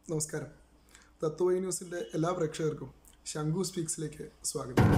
നമസ്കാരം തത്വ ന്യൂസിൻ്റെ എല്ലാ പ്രേക്ഷകർക്കും ശംഖു സ്പീക്സിലേക്ക് സ്വാഗതം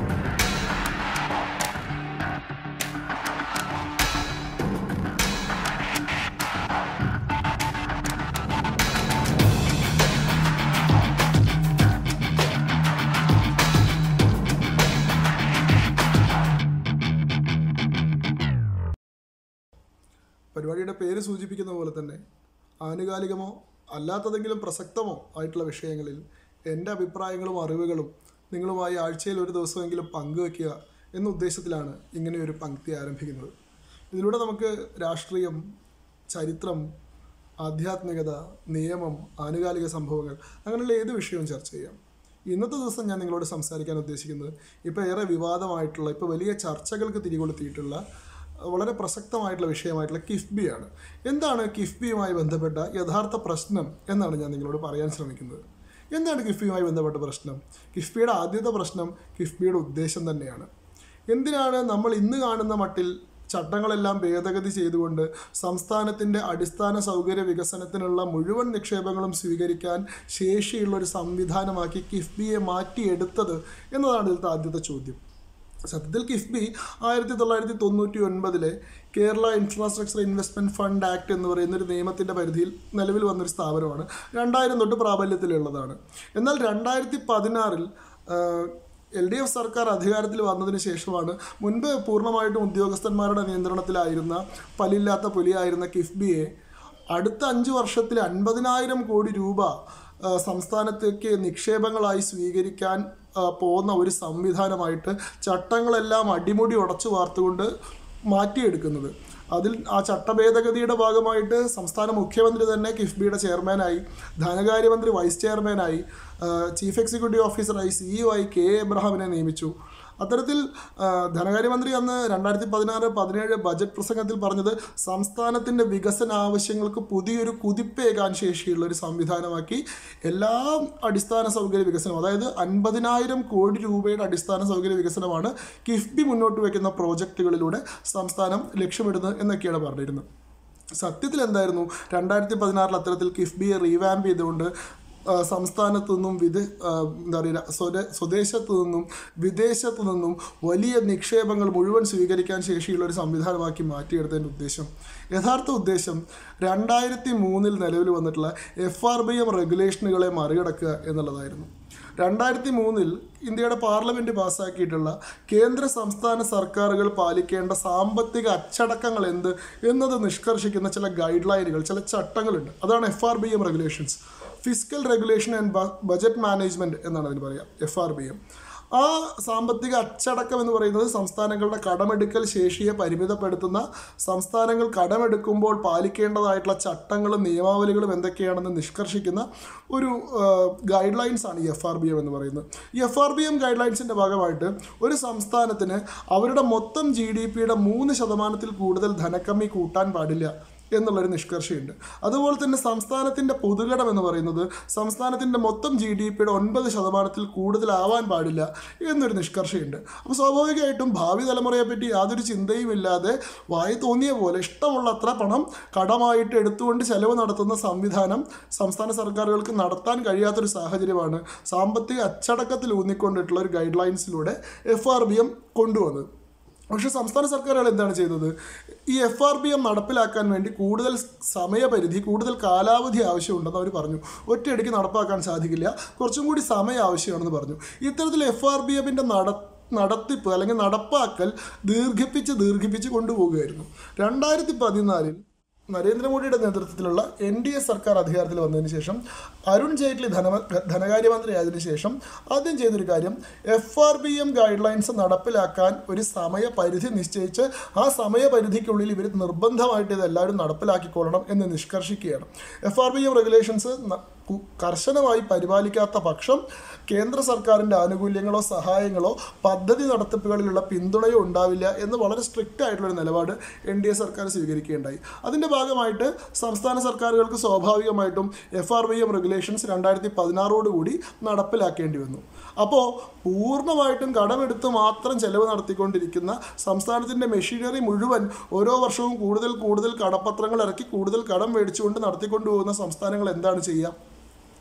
പരിപാടിയുടെ പേര് സൂചിപ്പിക്കുന്ന പോലെ തന്നെ ആനുകാലികമോ അല്ലാത്തതെങ്കിലും പ്രസക്തമോ ആയിട്ടുള്ള വിഷയങ്ങളിൽ എൻ്റെ അഭിപ്രായങ്ങളും അറിവുകളും നിങ്ങളുമായി ആഴ്ചയിൽ ഒരു ദിവസമെങ്കിലും പങ്കുവെക്കുക എന്ന ഉദ്ദേശത്തിലാണ് ഇങ്ങനെയൊരു പങ്ക്തി ആരംഭിക്കുന്നത് ഇതിലൂടെ നമുക്ക് രാഷ്ട്രീയം ചരിത്രം ആധ്യാത്മികത നിയമം ആനുകാലിക സംഭവങ്ങൾ അങ്ങനെയുള്ള ഏത് വിഷയവും ചർച്ച ചെയ്യാം ഇന്നത്തെ ദിവസം ഞാൻ നിങ്ങളോട് സംസാരിക്കാൻ ഉദ്ദേശിക്കുന്നത് ഇപ്പോൾ ഏറെ വിവാദമായിട്ടുള്ള ഇപ്പോൾ വലിയ ചർച്ചകൾക്ക് തിരികൊളുത്തിയിട്ടുള്ള വളരെ പ്രസക്തമായിട്ടുള്ള വിഷയമായിട്ടുള്ള കിഫ്ബിയാണ് എന്താണ് കിഫ്ബിയുമായി ബന്ധപ്പെട്ട യഥാർത്ഥ പ്രശ്നം എന്നാണ് ഞാൻ നിങ്ങളോട് പറയാൻ ശ്രമിക്കുന്നത് എന്താണ് കിഫ്ബിയുമായി ബന്ധപ്പെട്ട പ്രശ്നം കിഫ്ബിയുടെ ആദ്യത്തെ പ്രശ്നം കിഫ്ബിയുടെ ഉദ്ദേശം തന്നെയാണ് എന്തിനാണ് നമ്മൾ ഇന്ന് കാണുന്ന മട്ടിൽ ചട്ടങ്ങളെല്ലാം ഭേദഗതി ചെയ്തുകൊണ്ട് സംസ്ഥാനത്തിൻ്റെ അടിസ്ഥാന സൗകര്യ വികസനത്തിനുള്ള മുഴുവൻ നിക്ഷേപങ്ങളും സ്വീകരിക്കാൻ ശേഷിയുള്ള ഒരു സംവിധാനമാക്കി കിഫ്ബിയെ മാറ്റിയെടുത്തത് എന്നതാണ് ഇതിലത്തെ ആദ്യത്തെ ചോദ്യം സത്യത്തിൽ കിഫ്ബി ആയിരത്തി തൊള്ളായിരത്തി തൊണ്ണൂറ്റി ഒൻപതിലെ Kerala infrastructure investment fund act എന്ന് പറയുന്ന ഒരു നിയമത്തിൻ്റെ പരിധിയിൽ നിലവിൽ വന്നൊരു സ്ഥാപനമാണ് രണ്ടായിരം തൊട്ട് പ്രാബല്യത്തിലുള്ളതാണ് എന്നാൽ രണ്ടായിരത്തി പതിനാറിൽ എൽ ഡി എഫ് സർക്കാർ അധികാരത്തിൽ വന്നതിന് ശേഷമാണ് മുൻപ് പൂർണ്ണമായിട്ടും ഉദ്യോഗസ്ഥന്മാരുടെ നിയന്ത്രണത്തിലായിരുന്ന പല്ലില്ലാത്ത പുലിയായിരുന്ന കിഫ്ബിയെ അടുത്ത അഞ്ച് വർഷത്തിൽ അൻപതിനായിരം കോടി രൂപ ആ, സംസ്ഥാനത്തേക്ക് നിക്ഷേപങ്ങളായി സ്വീകരിക്കാൻ ആ, പോകുന്ന ഒരു സംവിധാനമായിട്ട് ചട്ടങ്ങളെല്ലാം അടിമുടി ഉടച്ചു വാർത്തുകൊണ്ട് മാറ്റിയെടുക്കുന്നത് അതിൽ ആ ചട്ടഭേദഗതിയുടെ ഭാഗമായിട്ട് സംസ്ഥാന മുഖ്യമന്ത്രി തന്നെ കിഫ്ബിയുടെ ചെയർമാനായി ധനകാര്യമന്ത്രി വൈസ് ചെയർമാനായി ആ, ചീഫ് എക്സിക്യൂട്ടീവ് ഓഫീസറായി സിഇഒ ആയി കെ എ എബ്രഹാമിനെ നിയമിച്ചു അത്തരത്തിൽ ആ, ധനകാര്യമന്ത്രി അന്ന് രണ്ടായിരത്തി പതിനാറ് പതിനേഴ് ബജറ്റ് പ്രസംഗത്തിൽ പറഞ്ഞത് സംസ്ഥാനത്തിൻ്റെ വികസന ആവശ്യങ്ങൾക്ക് പുതിയൊരു കുതിപ്പേകാൻ ശേഷിയുള്ള ഒരു സംവിധാനമാക്കി എല്ലാ അടിസ്ഥാന സൗകര്യ വികസനം അതായത് അൻപതിനായിരം കോടി രൂപയുടെ അടിസ്ഥാന സൗകര്യ വികസനമാണ് കിഫ്ബി മുന്നോട്ട് വയ്ക്കുന്ന പ്രോജക്റ്റുകളിലൂടെ സംസ്ഥാനം ലക്ഷ്യമിടുന്നത് എന്നൊക്കെയാണ് പറഞ്ഞിരുന്നത് സത്യത്തിൽ എന്തായിരുന്നു രണ്ടായിരത്തി പതിനാറിൽ അത്തരത്തിൽ കിഫ്ബിയെ റീവാമ്പ് ചെയ്തുകൊണ്ട് ആ, സംസ്ഥാനത്തു നിന്നും വിദ ആ, എന്താ പറയുക സ്വദേ സ്വദേശത്തു നിന്നും വിദേശത്തു നിന്നും വലിയ നിക്ഷേപങ്ങൾ മുഴുവൻ സ്വീകരിക്കാൻ ശേഷിയുള്ള ഒരു സംവിധാനമാക്കി മാറ്റിയെടുത്തതിൻ്റെ ഉദ്ദേശം യഥാർത്ഥ ഉദ്ദേശം രണ്ടായിരത്തി മൂന്നിൽ നിലവിൽ വന്നിട്ടുള്ള എഫ് ആർ ബി എം റെഗുലേഷനുകളെ മറികടക്കുക എന്നുള്ളതായിരുന്നു രണ്ടായിരത്തി മൂന്നിൽ ഇന്ത്യയുടെ പാർലമെന്റ് പാസ്സാക്കിയിട്ടുള്ള കേന്ദ്ര സംസ്ഥാന സർക്കാരുകൾ പാലിക്കേണ്ട സാമ്പത്തിക അച്ചടക്കങ്ങൾ എന്ത് എന്നത് നിഷ്കർഷിക്കുന്ന ചില ഗൈഡ് ലൈനുകൾ ചില ചട്ടങ്ങളുണ്ട് അതാണ് F R B M regulations fiscal regulation and budget management എന്നാണ് അതിന് പറയുക എഫ് ആർ ബി എം ആ സാമ്പത്തിക അച്ചടക്കം എന്ന് പറയുന്നത് സംസ്ഥാനങ്ങളുടെ കടമെടുക്കൽ ശേഷിയെ പരിമിതപ്പെടുത്തുന്ന സംസ്ഥാനങ്ങൾ കടമെടുക്കുമ്പോൾ പാലിക്കേണ്ടതായിട്ടുള്ള ചട്ടങ്ങളും നിയമാവലികളും എന്തൊക്കെയാണെന്ന് നിഷ്കർഷിക്കുന്ന ഒരു ഗൈഡ് ലൈൻസ് ആണ് ഈ എഫ് ആർ ബി എം എന്ന് പറയുന്നത് ഈ എഫ് ആർ ബി എം ഗൈഡ് ലൈൻസിൻ്റെ ഭാഗമായിട്ട് ഒരു സംസ്ഥാനത്തിന് അവരുടെ മൊത്തം ജി ഡി പിയുടെ മൂന്ന് ശതമാനത്തിൽ കൂടുതൽ ധനക്കമ്മി കൂട്ടാൻ പാടില്ല എന്നുള്ളൊരു നിഷ്കർഷയുണ്ട് അതുപോലെ തന്നെ സംസ്ഥാനത്തിൻ്റെ പൊതുകടം എന്ന് പറയുന്നത് സംസ്ഥാനത്തിൻ്റെ മൊത്തം ജി ഡി പിയുടെ ഒൻപത് ശതമാനത്തിൽ കൂടുതലാവാൻ പാടില്ല എന്നൊരു നിഷ്കർഷയുണ്ട് അപ്പോൾ സ്വാഭാവികമായിട്ടും ഭാവി തലമുറയെപ്പറ്റി യാതൊരു ചിന്തയും ഇല്ലാതെ വായി തോന്നിയ പോലെ ഇഷ്ടമുള്ളത്ര പണം കടമായിട്ട് എടുത്തുകൊണ്ട് ചെലവ് നടത്തുന്ന സംവിധാനം സംസ്ഥാന സർക്കാരുകൾക്ക് നടത്താൻ കഴിയാത്തൊരു സാഹചര്യമാണ് സാമ്പത്തിക അച്ചടക്കത്തിൽ ഊന്നിക്കൊണ്ടിട്ടുള്ള ഒരു ഗൈഡ് ലൈൻസിലൂടെ എഫ് ആർ ബി എം കൊണ്ടുവന്നത് പക്ഷേ സംസ്ഥാന സർക്കാരുകൾ എന്താണ് ചെയ്തത് ഈ എഫ് ആർ ബി എം നടപ്പിലാക്കാൻ വേണ്ടി കൂടുതൽ സമയപരിധി കൂടുതൽ കാലാവധി ആവശ്യമുണ്ടെന്ന് അവർ പറഞ്ഞു ഒറ്റയടിക്ക് നടപ്പാക്കാൻ സാധിക്കില്ല കുറച്ചും കൂടി സമയം ആവശ്യമാണെന്ന് പറഞ്ഞു ഇത്തരത്തിൽ എഫ് ആർ ബി എമ്മിൻ്റെ നട നടത്തിപ്പ് അല്ലെങ്കിൽ നടപ്പാക്കൽ ദീർഘിപ്പിച്ച് ദീർഘിപ്പിച്ച് കൊണ്ടുപോകുകയായിരുന്നു രണ്ടായിരത്തി പതിനാലിൽ നരേന്ദ്രമോദിയുടെ നേതൃത്വത്തിലുള്ള എൻ ഡി എ സർക്കാർ അധികാരത്തിൽ വന്നതിന് ശേഷം അരുൺ ജെയ്റ്റ്ലി ധന ധനകാര്യമന്ത്രി ആയതിനു ശേഷം ആദ്യം ചെയ്തൊരു കാര്യം F R B M guidelines നടപ്പിലാക്കാൻ ഒരു സമയപരിധി നിശ്ചയിച്ച് ആ സമയപരിധിക്കുള്ളിൽ ഇവർ നിർബന്ധമായിട്ട് ഇത് എല്ലാവരും നടപ്പിലാക്കിക്കൊള്ളണം എന്ന് നിഷ്കർഷിക്കുകയാണ് F R B M regulations കു- കർശനമായി പരിപാലിക്കാത്ത പക്ഷം കേന്ദ്ര സർക്കാരിൻ്റെ ആനുകൂല്യങ്ങളോ സഹായങ്ങളോ പദ്ധതി നടത്തിപ്പുകളിലുള്ള പിന്തുണയോ ഉണ്ടാവില്ല എന്ന് വളരെ സ്ട്രിക്റ്റ് ആയിട്ടുള്ളൊരു നിലപാട് എൻ ഡി എ സർക്കാർ സ്വീകരിക്കുകയുണ്ടായി അതിൻ്റെ ഭാഗമായിട്ട് സംസ്ഥാന സർക്കാരുകൾക്ക് സ്വാഭാവികമായിട്ടും F R B M regulations രണ്ടായിരത്തി പതിനാറോടുകൂടി നടപ്പിലാക്കേണ്ടി വന്നു അപ്പോൾ പൂർണ്ണമായിട്ടും കടമെടുത്ത് മാത്രം ചെലവ് നടത്തിക്കൊണ്ടിരിക്കുന്ന സംസ്ഥാനത്തിൻ്റെ മെഷീനറി മുഴുവൻ ഓരോ വർഷവും കൂടുതൽ കൂടുതൽ കടപ്പത്രങ്ങൾ ഇറക്കി കൂടുതൽ കടം മേടിച്ചുകൊണ്ട് നടത്തിക്കൊണ്ടുപോകുന്ന സംസ്ഥാനങ്ങൾ എന്താണ് ചെയ്യുക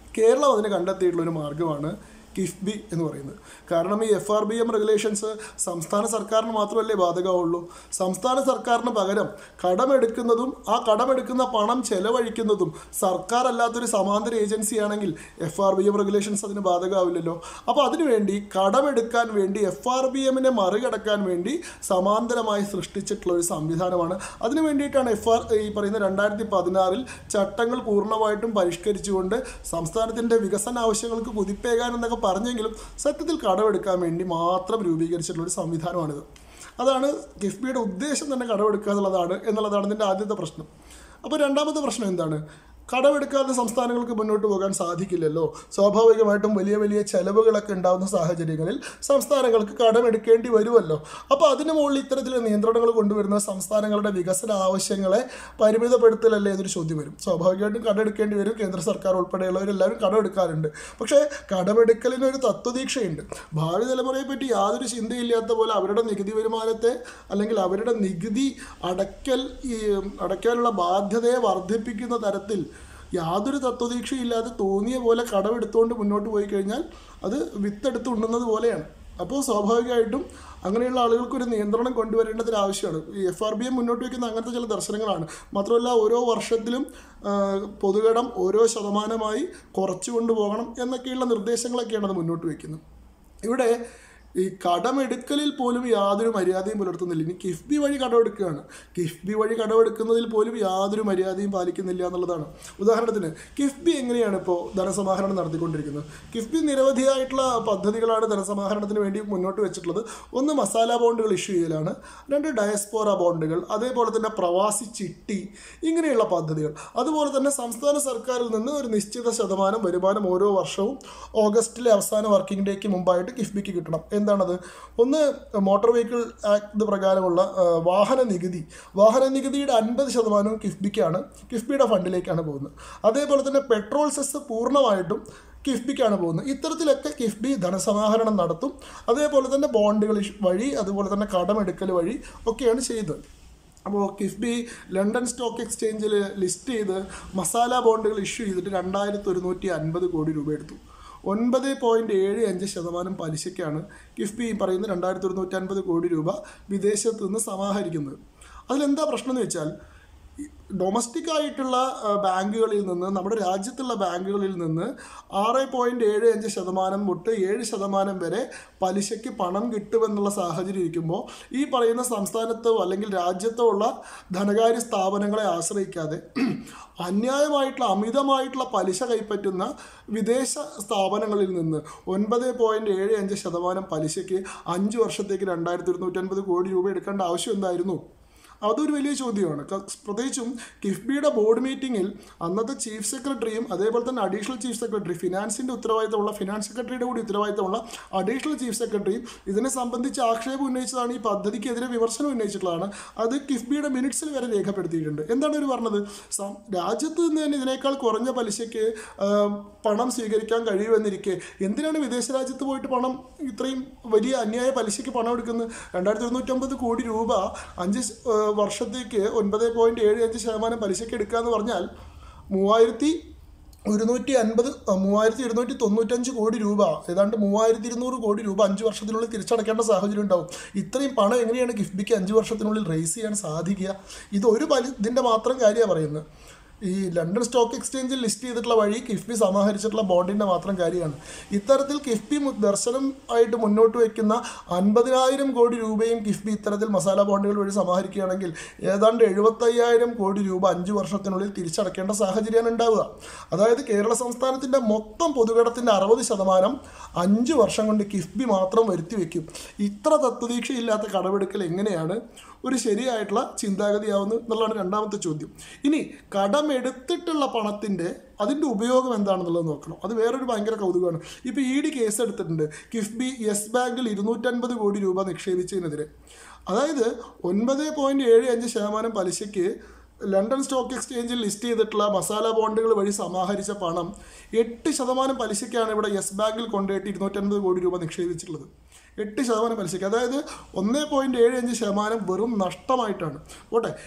കേരളം അതിന് കണ്ടെത്തിയിട്ടുള്ള ഒരു മാർഗ്ഗമാണ് കിഫ്ബി എന്ന് പറയുന്നത് കാരണം ഈ F R B M regulations സംസ്ഥാന സർക്കാരിന് മാത്രമല്ലേ ബാധകമുള്ളൂ സംസ്ഥാന സർക്കാരിന് പകരം കടമെടുക്കുന്നതും ആ കടമെടുക്കുന്ന പണം ചെലവഴിക്കുന്നതും സർക്കാർ അല്ലാത്തൊരു സമാന്തര ഏജൻസിയാണെങ്കിൽ F R B M regulations അതിന് ബാധകമാവില്ലല്ലോ അപ്പോൾ അതിനുവേണ്ടി കടമെടുക്കാൻ വേണ്ടി എഫ് ആർ ബി എമ്മിനെ മറികടക്കാൻ വേണ്ടി സമാന്തരമായി സൃഷ്ടിച്ചിട്ടുള്ള ഒരു സംവിധാനമാണ് അതിനു വേണ്ടിയിട്ടാണ് എഫ് ആർ ഈ പറയുന്ന രണ്ടായിരത്തി പതിനാറിൽ ചട്ടങ്ങൾ പൂർണ്ണമായിട്ടും പരിഷ്കരിച്ചുകൊണ്ട് സംസ്ഥാനത്തിൻ്റെ വികസന ആവശ്യങ്ങൾക്ക് കുതിപ്പേകാൻ എന്നൊക്കെ പറഞ്ഞെങ്കിലും സത്യത്തിൽ കടമെടുക്കാൻ വേണ്ടി മാത്രം രൂപീകരിച്ചിട്ടുള്ള ഒരു സംവിധാനമാണിത് അതാണ് കിഫ്ബിയുടെ ഉദ്ദേശം തന്നെ കടമെടുക്കുക എന്നുള്ളതാണ് എന്നുള്ളതാണ് ഇതിൻ്റെ ആദ്യത്തെ പ്രശ്നം അപ്പോൾ രണ്ടാമത്തെ പ്രശ്നം എന്താണ് കടമെടുക്കാതെ സംസ്ഥാനങ്ങൾക്ക് മുന്നോട്ട് പോകാൻ സാധിക്കില്ലല്ലോ സ്വാഭാവികമായിട്ടും വലിയ വലിയ ചെലവുകളൊക്കെ ഉണ്ടാകുന്ന സാഹചര്യങ്ങളിൽ സംസ്ഥാനങ്ങൾക്ക് കടമെടുക്കേണ്ടി വരുമല്ലോ അപ്പോൾ അതിന് മുകളിൽ ഇത്തരത്തിലുള്ള നിയന്ത്രണങ്ങൾ കൊണ്ടുവരുന്ന സംസ്ഥാനങ്ങളുടെ വികസന ആവശ്യങ്ങളെ പരിമിതപ്പെടുത്തലല്ലേ എന്നൊരു ചോദ്യം വരും സ്വാഭാവികമായിട്ടും കടമെടുക്കേണ്ടി വരും കേന്ദ്ര സർക്കാർ ഉൾപ്പെടെയുള്ളവരെല്ലാവരും കടമെടുക്കാറുണ്ട് പക്ഷേ കടമെടുക്കലിന് ഒരു തത്വദീക്ഷയുണ്ട് ഭാവി തലമുറയെ പറ്റി യാതൊരു ചിന്തയില്ലാത്ത പോലെ അവരുടെ നികുതി വരുമാനത്തെ അല്ലെങ്കിൽ അവരുടെ നികുതി അടയ്ക്കൽ ഈ അടയ്ക്കാനുള്ള ബാധ്യതയെ വർദ്ധിപ്പിക്കുന്ന തരത്തിൽ യാതൊരു തത്വദീക്ഷയില്ലാതെ തോന്നിയ പോലെ കടമെടുത്തുകൊണ്ട് മുന്നോട്ട് പോയി കഴിഞ്ഞാൽ അത് വിത്തെടുത്ത് ഉണ്ണുന്നത് പോലെയാണ് അപ്പോൾ സ്വാഭാവികമായിട്ടും അങ്ങനെയുള്ള ആളുകൾക്ക് ഒരു നിയന്ത്രണം കൊണ്ടുവരേണ്ടതിന് ആവശ്യമാണ് ഈ എഫ് ആർ ബി എം മുന്നോട്ട് വയ്ക്കുന്ന അങ്ങനത്തെ ചില ദർശനങ്ങളാണ് മാത്രമല്ല ഓരോ വർഷത്തിലും ആ, പൊതുകടം ഓരോ ശതമാനമായി കുറച്ചു കൊണ്ടുപോകണം എന്നൊക്കെയുള്ള നിർദ്ദേശങ്ങളൊക്കെയാണ് അത് മുന്നോട്ട് വയ്ക്കുന്നത് ഇവിടെ ഈ കടമെടുക്കലിൽ പോലും യാതൊരു മര്യാദയും പുലർത്തുന്നില്ല ഇനി കിഫ്ബി വഴി കടമെടുക്കുകയാണ് കിഫ്ബി വഴി കടമെടുക്കുന്നതിൽ പോലും യാതൊരു മര്യാദയും പാലിക്കുന്നില്ല എന്നുള്ളതാണ് ഉദാഹരണത്തിന് കിഫ്ബി എങ്ങനെയാണ് ഇപ്പോൾ ധനസമാഹരണം നടത്തിക്കൊണ്ടിരിക്കുന്നത് കിഫ്ബി നിരവധിയായിട്ടുള്ള പദ്ധതികളാണ് ധനസമാഹരണത്തിന് വേണ്ടി മുന്നോട്ട് വെച്ചിട്ടുള്ളത് ഒന്ന് മസാല ബോണ്ടുകൾ ഇഷ്യൂ ചെയ്യലാണ് രണ്ട് ഡയസ്പോറ ബോണ്ടുകൾ അതേപോലെ തന്നെ പ്രവാസി ചിട്ടി ഇങ്ങനെയുള്ള പദ്ധതികൾ അതുപോലെ തന്നെ സംസ്ഥാന സർക്കാരിൽ നിന്ന് ഒരു നിശ്ചിത ശതമാനം വരുമാനം ഓരോ വർഷവും ഓഗസ്റ്റിലെ അവസാന വർക്കിംഗ് ഡേക്ക് മുമ്പായിട്ട് കിഫ്ബിക്ക് കിട്ടണം എന്താണത് ഒന്ന് മോട്ടോർ വെഹിക്കിൾ ആക്ട് പ്രകാരമുള്ള ആ, വാഹന നികുതി വാഹന നികുതിയുടെ അൻപത് ശതമാനവും കിഫ്ബിക്കാണ് കിഫ്ബിയുടെ ഫണ്ടിലേക്കാണ് പോകുന്നത് അതേപോലെ തന്നെ പെട്രോൾ സെസ് പൂർണ്ണമായിട്ടും കിഫ്ബിക്കാണ് പോകുന്നത് ഇത്തരത്തിലൊക്കെ കിഫ്ബി ധനസമാഹരണം നടത്തും അതേപോലെ തന്നെ ബോണ്ടുകൾ ഇഷ്- വഴി അതുപോലെ തന്നെ കടമെടുക്കൽ വഴി ഒക്കെയാണ് ചെയ്യുന്നത് അപ്പോൾ കിഫ്ബി ലണ്ടൻ സ്റ്റോക്ക് എക്സ്ചേഞ്ചിൽ ലിസ്റ്റ് ചെയ്ത് മസാല ബോണ്ടുകൾ ഇഷ്യൂ ചെയ്തിട്ട് രണ്ടായിരത്തി ഒരുന്നൂറ്റി അൻപത് കോടി രൂപ എടുത്തു ഒൻപത് പോയിൻറ്റ് ഏഴ് അഞ്ച് ശതമാനം പലിശയ്ക്കാണ് കിഫ്ബി ഈ പറയുന്ന രണ്ടായിരത്തി ഒരുന്നൂറ്റി അൻപത് കോടി രൂപ വിദേശത്ത് നിന്ന് സമാഹരിക്കുന്നത് അതിലെന്താ പ്രശ്നം എന്ന് വെച്ചാൽ ഡൊമസ്റ്റിക് ആയിട്ടുള്ള ആ, ബാങ്കുകളിൽ നിന്ന് നമ്മുടെ രാജ്യത്തുള്ള ബാങ്കുകളിൽ നിന്ന് ആറ് പോയിൻറ്റ് ഏഴ് അഞ്ച് ശതമാനം തൊട്ട് ഏഴ് ശതമാനം വരെ പലിശയ്ക്ക് പണം കിട്ടുമെന്നുള്ള സാഹചര്യം ഇരിക്കുമ്പോൾ ഈ പറയുന്ന സംസ്ഥാനത്തോ അല്ലെങ്കിൽ രാജ്യത്തോ ഉള്ള ധനകാര്യ സ്ഥാപനങ്ങളെ ആശ്രയിക്കാതെ അന്യായമായിട്ടുള്ള അമിതമായിട്ടുള്ള പലിശ കൈപ്പറ്റുന്ന വിദേശ സ്ഥാപനങ്ങളിൽ നിന്ന് ഒൻപത് പോയിൻറ്റ് ഏഴ് അഞ്ച് ശതമാനം പലിശയ്ക്ക് അഞ്ച് വർഷത്തേക്ക് രണ്ടായിരത്തി ഇരുന്നൂറ്റൻപത് കോടി രൂപ എടുക്കേണ്ട ആവശ്യം എന്തായിരുന്നു അതൊരു വലിയ ചോദ്യമാണ് ക- പ്രത്യേകിച്ചും കിഫ്ബിയുടെ ബോർഡ് മീറ്റിംഗിൽ അന്നത്തെ ചീഫ് സെക്രട്ടറിയും അതേപോലെ തന്നെ അഡീഷണൽ ചീഫ് സെക്രട്ടറി ഫിനാൻസിൻ്റെ ഉത്തരവാദിത്തമുള്ള ഫിനാൻസ് സെക്രട്ടറിയുടെ കൂടി ഉത്തരവാദിത്തമുള്ള അഡീഷണൽ ചീഫ് സെക്രട്ടറിയും ഇതിനെ സംബന്ധിച്ച് ആക്ഷേപം ഉന്നയിച്ചതാണ് ഈ പദ്ധതിക്കെതിരെ വിമർശനം ഉന്നയിച്ചിട്ടുള്ളതാണ് അത് കിഫ്ബിയുടെ മിനിറ്റ്സിൽ വരെ രേഖപ്പെടുത്തിയിട്ടുണ്ട് എന്താണ് ഇവർ പറഞ്ഞത് സം- രാജ്യത്ത് നിന്ന് തന്നെ ഇതിനേക്കാൾ കുറഞ്ഞ പലിശയ്ക്ക് ആ, പണം സ്വീകരിക്കാൻ കഴിയുമെന്നിരിക്കെ എന്തിനാണ് വിദേശ രാജ്യത്ത് പോയിട്ട് പണം ഇത്രയും വലിയ അന്യായ പലിശയ്ക്ക് പണം എടുക്കുന്നത് രണ്ടായിരത്തി ഇരുന്നൂറ്റമ്പത് കോടി രൂപ അഞ്ച് ശ- ആ, വർഷത്തേക്ക് ഒൻപത് പോയിൻറ്റ് ഏഴ് അഞ്ച് ശതമാനം പലിശയ്ക്ക് എടുക്കുക എന്ന് പറഞ്ഞാൽ മൂവായിരത്തി ഒരുന്നൂറ്റി അൻപത് ആ, മൂവായിരത്തി ഇരുന്നൂറ്റി തൊണ്ണൂറ്റഞ്ച് കോടി രൂപ ഏതാണ്ട് മൂവായിരത്തി ഇരുന്നൂറ് കോടി രൂപ അഞ്ച് വർഷത്തിനുള്ളിൽ തിരിച്ചടക്കേണ്ട സാഹചര്യം ഉണ്ടാവും ഇത്രയും പണം എങ്ങനെയാണ് കിഫ്ബിക്ക് അഞ്ച് വർഷത്തിനുള്ളിൽ റേസ് ചെയ്യാൻ സാധിക്കുക ഇത് ഒരു പലി ഇതിൻ്റെ മാത്രം കാര്യമാണ് പറയുന്നത് ഈ ലണ്ടൻ സ്റ്റോക്ക് എക്സ്ചേഞ്ചിൽ ലിസ്റ്റ് ചെയ്തിട്ടുള്ള വഴി കിഫ്ബി സമാഹരിച്ചിട്ടുള്ള ബോണ്ടിൻ്റെ മാത്രം കാര്യമാണ് ഇത്തരത്തിൽ കിഫ്ബി മു- ദർശനം ആയിട്ട് മുന്നോട്ട് വയ്ക്കുന്ന അൻപതിനായിരം കോടി രൂപയും കിഫ്ബി ഇത്തരത്തിൽ മസാല ബോണ്ടുകൾ വഴി സമാഹരിക്കുകയാണെങ്കിൽ ഏതാണ്ട് എഴുപത്തയ്യായിരം കോടി രൂപ അഞ്ച് വർഷത്തിനുള്ളിൽ തിരിച്ചടക്കേണ്ട സാഹചര്യമാണ് ഉണ്ടാവുക അതായത് കേരള സംസ്ഥാനത്തിൻ്റെ മൊത്തം പൊതുകടത്തിൻ്റെ അറുപത് ശതമാനം അഞ്ച് വർഷം കൊണ്ട് കിഫ്ബി മാത്രം വരുത്തി വയ്ക്കും ഇത്ര തത്വദീക്ഷയില്ലാത്ത കടമെടുക്കൽ എങ്ങനെയാണ് ഒരു ശരിയായിട്ടുള്ള ചിന്താഗതിയാവുന്നു എന്നുള്ളതാണ് രണ്ടാമത്തെ ചോദ്യം ഇനി കടമെടുത്തിട്ടുള്ള പണത്തിൻ്റെ അതിൻ്റെ ഉപയോഗം എന്താണെന്നുള്ളത് നോക്കണം അത് വേറൊരു ഭയങ്കര കൗതുകമാണ് ഇപ്പോൾ ഇ ഡി കേസ് എടുത്തിട്ടുണ്ട് കിഫ്ബി യെസ് ബാങ്കിൽ ഇരുന്നൂറ്റൻപത് കോടി രൂപ നിക്ഷേപിച്ചതിനെതിരെ അതായത് ഒൻപത് പോയിൻറ്റ് ഏഴ് അഞ്ച് ശതമാനം പലിശയ്ക്ക് ലണ്ടൻ സ്റ്റോക്ക് എക്സ്ചേഞ്ചിൽ ലിസ്റ്റ് ചെയ്തിട്ടുള്ള മസാല ബോണ്ടുകൾ വഴി സമാഹരിച്ച പണം എട്ട് ശതമാനം പലിശയ്ക്കാണ് ഇവിടെ യെസ് ബാങ്കിൽ കൊണ്ടുപോയിട്ട് ഇരുന്നൂറ്റൻപത് കോടി രൂപ നിക്ഷേപിച്ചിട്ടുള്ളത് എട്ട് ശതമാനം പലിശയ്ക്ക് അതായത് ഒന്ന് പോയിൻറ്റ് ഏഴ് അഞ്ച് ശതമാനം വെറും നഷ്ടമായിട്ടാണ് പോട്ടെ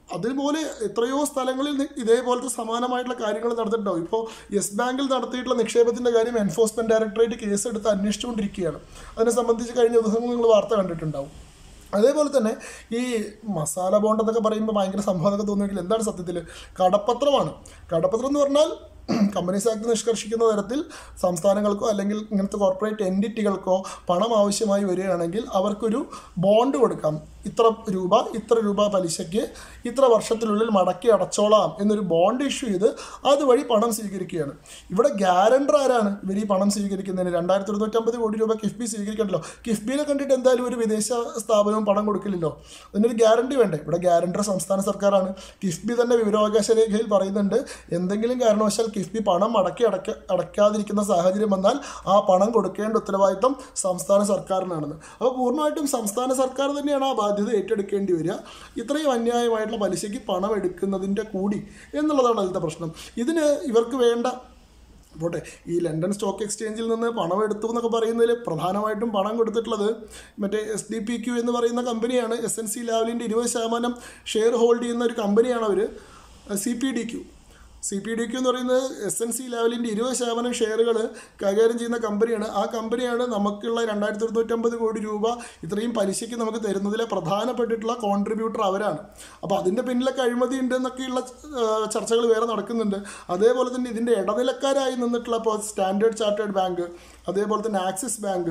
അതുപോലെ എത്രയോ സ്ഥലങ്ങളിൽ നി- ഇതേപോലത്തെ സമാനമായിട്ടുള്ള കാര്യങ്ങൾ നടന്നിട്ടുണ്ടാവും ഇപ്പോൾ യെസ് ബാങ്കിൽ നടത്തിയിട്ടുള്ള നിക്ഷേപത്തിൻ്റെ കാര്യം എൻഫോഴ്സ്മെൻറ്റ് ഡയറക്ടറേറ്റ് കേസ് എടുത്ത് അന്വേഷിച്ചുകൊണ്ടിരിക്കുകയാണ് അതിനെ സംബന്ധിച്ച് കഴിഞ്ഞ ദിവസങ്ങൾ നിങ്ങൾ വാർത്ത കണ്ടിട്ടുണ്ടാവും അതേപോലെ തന്നെ ഈ മസാല ബോണ്ട് എന്നൊക്കെ പറയുമ്പോൾ ഭയങ്കര സംഭവം എന്നൊക്കെ തോന്നുമെങ്കിൽ എന്താണ് സത്യത്തിൽ കടപ്പത്രമാണ് കടപ്പത്രം എന്ന് പറഞ്ഞാൽ കമ്പനീസ് ആക്ട് നിഷ്കർഷിക്കുന്ന തരത്തിൽ സംസ്ഥാനങ്ങൾക്കോ അല്ലെങ്കിൽ ഇങ്ങനത്തെ കോർപ്പറേറ്റ് എൻറ്റിറ്റികൾക്കോ പണം ആവശ്യമായി വരികയാണെങ്കിൽ അവർക്കൊരു ബോണ്ട് കൊടുക്കാം ഇത്ര രൂപ ഇത്ര രൂപ പലിശയ്ക്ക് ഇത്ര വർഷത്തിനുള്ളിൽ മടക്കി അടച്ചോളാം എന്നൊരു ബോണ്ട് ഇഷ്യൂ ചെയ്ത് അതുവഴി പണം സ്വീകരിക്കുകയാണ് ഇവിടെ ഗ്യാരണ്ടർ ആരാണ് ഇവർ ഈ പണം സ്വീകരിക്കുന്നതിന് രണ്ടായിരത്തി ഇരുന്നൂറ്റമ്പത് കോടി രൂപ കിഫ്ബി സ്വീകരിക്കണ്ടല്ലോ കിഫ്ബിനെ കണ്ടിട്ട് എന്തായാലും ഒരു വിദേശ സ്ഥാപനവും പണം കൊടുക്കില്ലല്ലോ അതിനൊരു ഗ്യാരണ്ടി വേണ്ടേ ഇവിടെ ഗ്യാരണ്ടർ സംസ്ഥാന സർക്കാരാണ് കിഫ്ബി തന്നെ വിവരാവകാശ രേഖയിൽ പറയുന്നുണ്ട് എന്തെങ്കിലും കാരണവശാൽ കിഫ്ബി പണം അടക്കി അടക്ക അടയ്ക്കാതിരിക്കുന്ന സാഹചര്യം വന്നാൽ ആ പണം കൊടുക്കേണ്ട ഉത്തരവാദിത്തം സംസ്ഥാന സർക്കാരിനാണെന്ന് അപ്പോൾ പൂർണ്ണമായിട്ടും സംസ്ഥാന സർക്കാർ തന്നെയാണ് ആ ബാധ്യത ഏറ്റെടുക്കേണ്ടി വരിക ഇത്രയും അന്യായമായിട്ടുള്ള പലിശയ്ക്ക് പണം എടുക്കുന്നതിൻ്റെ കൂടി എന്നുള്ളതാണ് അതിലത്തെ പ്രശ്നം ഇതിന് ഇവർക്ക് വേണ്ട പോട്ടെ ഈ ലണ്ടൻ സ്റ്റോക്ക് എക്സ്ചേഞ്ചിൽ നിന്ന് പണം എടുത്തു എന്നൊക്കെ പറയുന്നതിൽ പ്രധാനമായിട്ടും പണം കൊടുത്തിട്ടുള്ളത് മറ്റേ എസ് ഡി പി ക്യു എന്ന് പറയുന്ന കമ്പനിയാണ് എസ് എൻ സി ലാവലിൻ്റെ ഇരുപത് ശതമാനം ഷെയർ ഹോൾഡ് ചെയ്യുന്ന ഒരു കമ്പനിയാണ് അവർ C P D Q C P D Q എന്ന് പറയുന്നത് എസ് എൻ സി ലെവലിൻ്റെ ഇരുപത് ശതമാനം ഷെയറുകൾ കൈകാര്യം ചെയ്യുന്ന കമ്പനിയാണ് ആ കമ്പനിയാണ് നമുക്കുള്ള രണ്ടായിരത്തി ഇരുന്നൂറ്റമ്പത് കോടി രൂപ ഇത്രയും പലിശയ്ക്ക് നമുക്ക് തരുന്നതിലെ പ്രധാനപ്പെട്ടിട്ടുള്ള കോൺട്രിബ്യൂട്ടർ അവരാണ് അപ്പോൾ അതിൻ്റെ പിന്നിലൊക്കെ അഴിമതി ഉണ്ട് എന്നൊക്കെയുള്ള ചർച്ചകൾ വേറെ നടക്കുന്നുണ്ട് അതേപോലെ തന്നെ ഇതിൻ്റെ ഇടനിലക്കാരായി നിന്നിട്ടുള്ള ഇപ്പോൾ സ്റ്റാൻഡേർഡ് ചാർട്ടേഡ് ബാങ്ക് അതേപോലെ തന്നെ Axis bank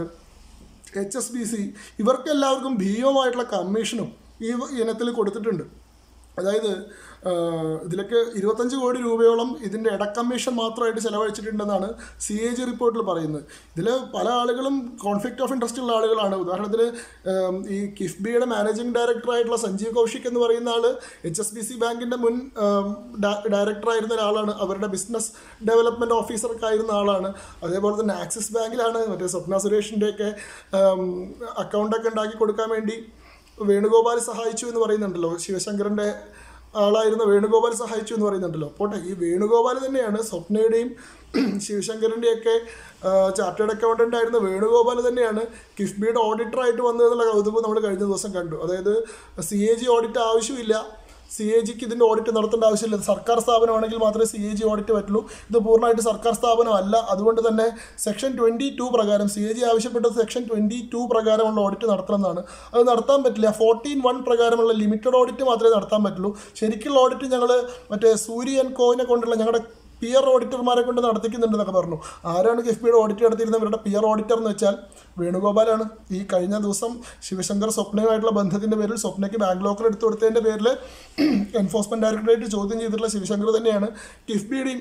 H S B C ഇവർക്കെല്ലാവർക്കും ഭീമമായിട്ടുള്ള കമ്മീഷനും ഈ ഇനത്തിൽ കൊടുത്തിട്ടുണ്ട് അതായത് ആ, ഇതിലൊക്കെ ഇരുപത്തഞ്ച് കോടി രൂപയോളം ഇതിൻ്റെ ഇടക്കമ്മീഷൻ മാത്രമായിട്ട് ചിലവഴിച്ചിട്ടുണ്ടെന്നാണ് സി എ ജി റിപ്പോർട്ടിൽ പറയുന്നത് ഇതിൽ പല ആളുകളും കോൺഫ്ലിക്റ്റ് ഓഫ് ഇൻട്രസ്റ്റ് ഉള്ള ആളുകളാണ് ഉദാഹരണത്തിന് ഉം, ഈ കിഫ്ബിയുടെ മാനേജിംഗ് ഡയറക്ടറായിട്ടുള്ള സഞ്ജീവ് കൗശിക് എന്ന് പറയുന്ന ആൾ എച്ച് എസ് ബി സി ബാങ്കിൻ്റെ മുൻ ഉം, ഡ- ഡയറക്ടറായിരുന്ന ഒരാളാണ് അവരുടെ ബിസിനസ് ഡെവലപ്മെൻറ്റ് ഓഫീസറൊക്കെ ആയിരുന്ന ആളാണ് അതേപോലെ തന്നെ ആക്സിസ് ബാങ്കിലാണ് മറ്റേ സ്വപ്ന സുരേഷിൻ്റെയൊക്കെ അക്കൗണ്ടൊക്കെ ഉണ്ടാക്കി കൊടുക്കാൻ വേണ്ടി വേണുഗോപാൽ സഹായിച്ചു എന്ന് പറയുന്നുണ്ടല്ലോ ശിവശങ്കറിൻ്റെ ആളായിരുന്ന വേണുഗോപാൽ സഹായിച്ചു എന്ന് പറയുന്നുണ്ടല്ലോ പോട്ടെ ഈ വേണുഗോപാൽ തന്നെയാണ് സ്വപ്നയുടെയും ശിവശങ്കറിൻ്റെയൊക്കെ ചാർട്ടേഡ് അക്കൗണ്ടൻ്റ് ആയിരുന്ന വേണുഗോപാൽ തന്നെയാണ് കിഫ്ബിയുടെ ഓഡിറ്ററായിട്ട് വന്നതെന്നുള്ള കൗതുകം നമ്മൾ കഴിഞ്ഞ ദിവസം കണ്ടു അതായത് സി എ ജി ഓഡിറ്റ് ആവശ്യമില്ല സി എ ജിക്ക് ഇതിൻ്റെ ഓഡിറ്റ് നടത്തേണ്ട ആവശ്യമില്ല ഇത് സർക്കാർ സ്ഥാപനമാണെങ്കിൽ മാത്രമേ സി എ ജി ഓഡിറ്റ് പറ്റുള്ളൂ ഇത് പൂർണ്ണമായിട്ട് സർക്കാർ സ്ഥാപനമല്ല അതുകൊണ്ട് തന്നെ സെക്ഷൻ ട്വൻറ്റി ടു പ്രകാരം സി എ ജി ആവശ്യപ്പെട്ടത് സെക്ഷൻ ട്വൻറ്റി ടു പ്രകാരമുള്ള ഓഡിറ്റ് നടത്തണമെന്നാണ് അത് നടത്താൻ പറ്റില്ല ഫോർട്ടീൻ വൺ പ്രകാരമുള്ള ലിമിറ്റഡ് ഓഡിറ്റ് മാത്രമേ നടത്താൻ പറ്റുള്ളൂ ശരിക്കുള്ള ഓഡിറ്റ് ഞങ്ങൾ മറ്റേ സൂര്യ ആൻഡ് കോയിനെ കൊണ്ടുള്ള ഞങ്ങളുടെ പിയർ ഓഡിറ്റർമാരെ കൊണ്ട് നടത്തിക്കുന്നുണ്ടെന്നൊക്കെ പറഞ്ഞു ആരാണ് കിഫ്ബിയുടെ ഓഡിറ്റ് നടത്തിയിരുന്നത് ഇവരുടെ പിയർ ഓഡിറ്റർ എന്ന് വെച്ചാൽ വേണുഗോപാലാണ് ഈ കഴിഞ്ഞ ദിവസം ശിവശങ്കർ സ്വപ്നയുമായിട്ടുള്ള ബന്ധത്തിൻ്റെ പേരിൽ സ്വപ്നയ്ക്ക് ബാങ്ക് ലോക്കർ എടുത്തു കൊടുത്തതിൻ്റെ പേരിൽ എൻഫോഴ്സ്മെൻറ്റ് ഡയറക്ടറേറ്റ് ചോദ്യം ചെയ്തിട്ടുള്ള ശിവശങ്കർ തന്നെയാണ് കിഫ്ബിയുടെയും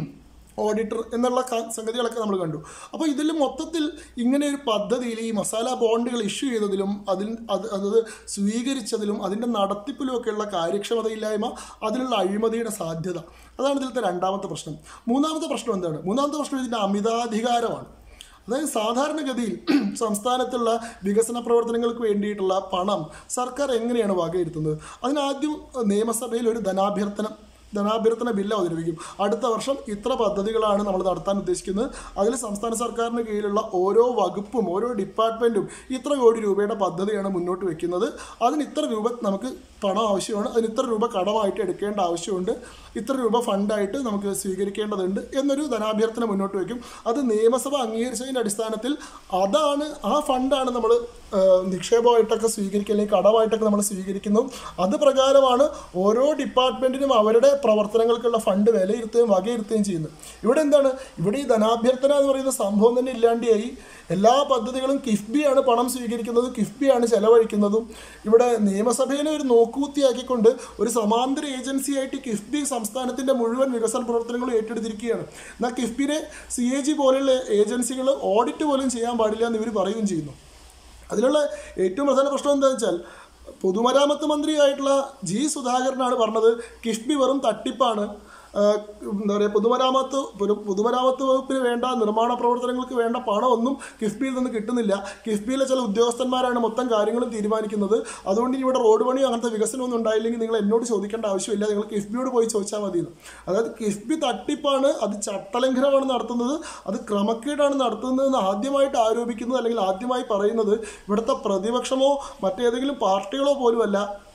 ഓഡിറ്റർ എന്നുള്ള ക- സംഗതികളൊക്കെ നമ്മൾ കണ്ടു അപ്പോൾ ഇതിൽ മൊത്തത്തിൽ ഇങ്ങനെ ഒരു പദ്ധതിയിൽ ഈ മസാല ബോണ്ടുകൾ ഇഷ്യൂ ചെയ്തതിലും അതിൽ അത് അത് സ്വീകരിച്ചതിലും അതിൻ്റെ നടത്തിപ്പിലുമൊക്കെയുള്ള കാര്യക്ഷമതയില്ലായ്മ അതിലുള്ള അഴിമതിയുടെ സാധ്യത അതാണ് ഇതിലത്തെ രണ്ടാമത്തെ പ്രശ്നം മൂന്നാമത്തെ പ്രശ്നം എന്താണ് മൂന്നാമത്തെ പ്രശ്നം ഇതിൻ്റെ അമിതാധികാരമാണ് അതായത് സാധാരണഗതിയിൽ സംസ്ഥാനത്തുള്ള വികസന പ്രവർത്തനങ്ങൾക്ക് വേണ്ടിയിട്ടുള്ള പണം സർക്കാർ എങ്ങനെയാണ് വകയിരുത്തുന്നത് അതിനാദ്യം നിയമസഭയിൽ ഒരു ധനാഭ്യർത്ഥന ധനാഭ്യർത്ഥന ബില്ല് അവതരിപ്പിക്കും അടുത്ത വർഷം ഇത്ര പദ്ധതികളാണ് നമ്മൾ നടത്താൻ ഉദ്ദേശിക്കുന്നത് അതിൽ സംസ്ഥാന സർക്കാരിന് കീഴിലുള്ള ഓരോ വകുപ്പും ഓരോ ഡിപ്പാർട്ട്മെൻറ്റും ഇത്ര കോടി രൂപയുടെ പദ്ധതിയാണ് മുന്നോട്ട് വെക്കുന്നത് അതിന് ഇത്ര രൂപ നമുക്ക് പണം ആവശ്യമാണ് അതിന് ഇത്ര രൂപ കടമായിട്ട് എടുക്കേണ്ട ആവശ്യമുണ്ട് ഇത്ര രൂപ ഫണ്ടായിട്ട് നമുക്ക് സ്വീകരിക്കേണ്ടതുണ്ട് എന്നൊരു ധനാഭ്യർത്ഥന മുന്നോട്ട് വയ്ക്കും അത് നിയമസഭ അംഗീകരിച്ചതിൻ്റെ അടിസ്ഥാനത്തിൽ അതാണ് ആ ഫണ്ടാണ് നമ്മൾ നിക്ഷേപമായിട്ടൊക്കെ സ്വീകരിക്കുക അല്ലെങ്കിൽ കടമായിട്ടൊക്കെ നമ്മൾ സ്വീകരിക്കുന്നു അത് പ്രകാരമാണ് ഓരോ ഡിപ്പാർട്ട്മെൻറ്റിനും അവരുടെ പ്രവർത്തനങ്ങൾക്കുള്ള ഫണ്ട് വിലയിരുത്തുകയും വകയിരുത്തുകയും ചെയ്യുന്നത് ഇവിടെ എന്താണ് ഇവിടെ ഈ ധനാഭ്യർത്ഥന എന്ന് പറയുന്ന സംഭവം തന്നെ ഇല്ലാണ്ടായി എല്ലാ പദ്ധതികളും കിഫ്ബിയാണ് പണം സ്വീകരിക്കുന്നതും കിഫ്ബിയാണ് ചെലവഴിക്കുന്നതും ഇവിടെ നിയമസഭയിലെ ഒരു നോക്കുകുത്തിയാക്കിക്കൊണ്ട് ഒരു സമാന്തര ഏജൻസിയായിട്ട് കിഫ്ബി സംസ്ഥാനത്തിൻ്റെ മുഴുവൻ വികസന പ്രവർത്തനങ്ങളും ഏറ്റെടുത്തിരിക്കുകയാണ് എന്നാൽ കിഫ്ബിനെ സി എ ജി പോലെയുള്ള ഏജൻസികൾ ഓഡിറ്റ് പോലും ചെയ്യാൻ പാടില്ല എന്ന് ഇവർ പറയുകയും ചെയ്യുന്നു അതിലുള്ള ഏറ്റവും പ്രധാന പ്രശ്നം എന്താണെന്ന് വെച്ചാൽ പൊതുമരാമത്ത് മന്ത്രിയായിട്ടുള്ള ജി സുധാകരനാണ് പറഞ്ഞത് കിഫ്ബി വെറും തട്ടിപ്പാണ് ആഹ് എന്താ പറയുക പൊതുമരാമത്ത് ഒരു പൊതുമരാമത്ത് വകുപ്പിന് വേണ്ട നിർമ്മാണ പ്രവർത്തനങ്ങൾക്ക് വേണ്ട പണമൊന്നും കിഫ്ബിയിൽ നിന്ന് കിട്ടുന്നില്ല കിഫ്ബിയിലെ ചില ഉദ്യോഗസ്ഥന്മാരാണ് മൊത്തം കാര്യങ്ങളും തീരുമാനിക്കുന്നത് അതുകൊണ്ട് ഇനി ഇവിടെ റോഡ് പണിയോ അങ്ങനത്തെ വികസനമൊന്നും ഉണ്ടായില്ലെങ്കിൽ നിങ്ങൾ എന്നോട് ചോദിക്കേണ്ട ആവശ്യമില്ല നിങ്ങൾ കിഫ്ബിയോട് പോയി ചോദിച്ചാൽ മതി എന്ന്. അതായത് കിഫ്ബി തട്ടിപ്പാണ് അത് ചട്ടലംഘനമാണ് നടത്തുന്നത് അത് ക്രമക്കേടാണ് നടത്തുന്നതെന്ന് ആദ്യമായിട്ട് ആരോപിക്കുന്നത് അല്ലെങ്കിൽ ആദ്യമായി പറയുന്നത് ഇവിടുത്തെ പ്രതിപക്ഷമോ മറ്റേതെങ്കിലും പാർട്ടികളോ പോലുമല്ല